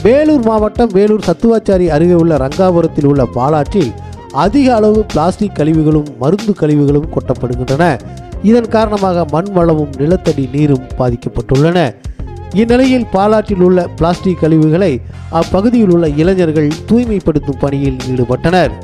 வேலூர் மாவட்டம் வேலூர் சத்துவாச்சாரி அருகே உள்ள ரங்காபுரத்தில் உள்ள பாலாற்றில் அதிக அளவு பிளாஸ்டிக் கழிவுகளும் மருந்து கழிவுகளும் கொட்டப்படுகின்றன இதன் காரணமாக மண் வளமும் நிலத்தடி நீரும் பாதிக்கப்பட்டுள்ளன இந்நிலையில் பாலாற்றில் உள்ள பிளாஸ்டிக் கழிவுகளை அப்பகுதியில் உள்ள இளைஞர்கள் தூய்மைப்படுத்தும் பணியில் ஈடுபட்டனர்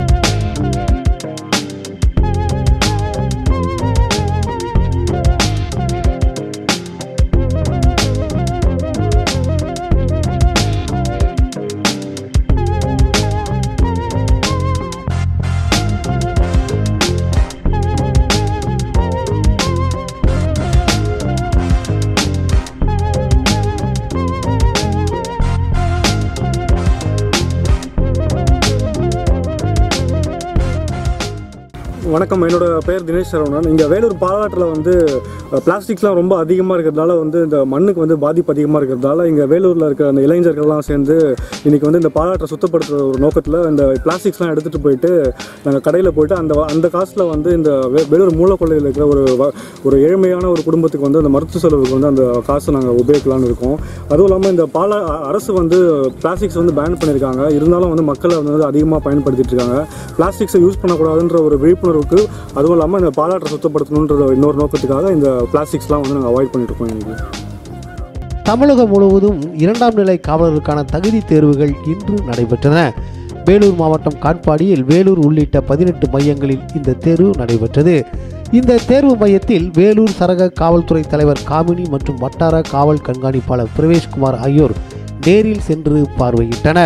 வணக்கம் என்னோட பெயர் தினேஷ் சரவணன் இங்கே வேலூர் பாலாற்றில் வந்து பிளாஸ்டிக்ஸ்லாம் ரொம்ப அதிகமாக இருக்கிறதால வந்து இந்த மண்ணுக்கு வந்து பாதிப்பு அதிகமாக இருக்கிறதால இங்கே வேலூரில் இருக்கிற அந்த இளைஞர்கள்லாம் சேர்ந்து இன்றைக்கி வந்து இந்த பாலாற்றை சுத்தப்படுத்துகிற ஒரு நோக்கத்தில் இந்த பிளாஸ்டிக்ஸ்லாம் எடுத்துகிட்டு போயிட்டு நாங்கள் கடையில் போயிட்டு அந்த அந்த காசில் வந்து இந்த வே- வேலூர் மூலக்கொள்ளையில் இருக்கிற ஒரு வ- ஒரு ஏழ்மையான ஒரு குடும்பத்துக்கு வந்து அந்த மருத்துவ செலவுக்கு வந்து அந்த காசை நாங்கள் உபயோகிக்கலாம்னு இருக்கோம் அதுவும் இல்லாமல் இந்த பாலா அரசு வந்து பிளாஸ்டிக்ஸ் வந்து பேன் பண்ணியிருக்காங்க இருந்தாலும் வந்து மக்களை வந்து அதிகமாக பயன்படுத்திட்டு இருக்காங்க பிளாஸ்டிக்ஸை யூஸ் பண்ணக்கூடாதுன்ற ஒரு விழிப்புணர்வுக்கு அதுவும் இல்லாமல் இந்த பாலாற்றை சுத்தப்படுத்தணுன்ற இன்னொரு நோக்கத்துக்காக இந்த பிளாஸ்டிக்ஸ்லாம் வந்து நாங்கள் அவாய்ட் பண்ணிட்டு இருக்கோம் இன்னைக்கு தமிழகம் முழுவதும் இரண்டாம் நிலை காவலருக்கான தகுதி தேர்வுகள் இன்று நடைபெற்றன வேலூர் மாவட்டம் காட்பாடியில் வேலூர் உள்ளிட்ட பதினெட்டு மையங்களில் இந்த தேர்வு நடைபெற்றது இந்த தேர்வு மையத்தில் வேலூர் சரக காவல்துறை தலைவர் காமினி மற்றும் வட்டார காவல் கண்காணிப்பாளர் பிரவேஷ்குமார் ஆகியோர் நேரில் சென்று பார்வையிட்டனர்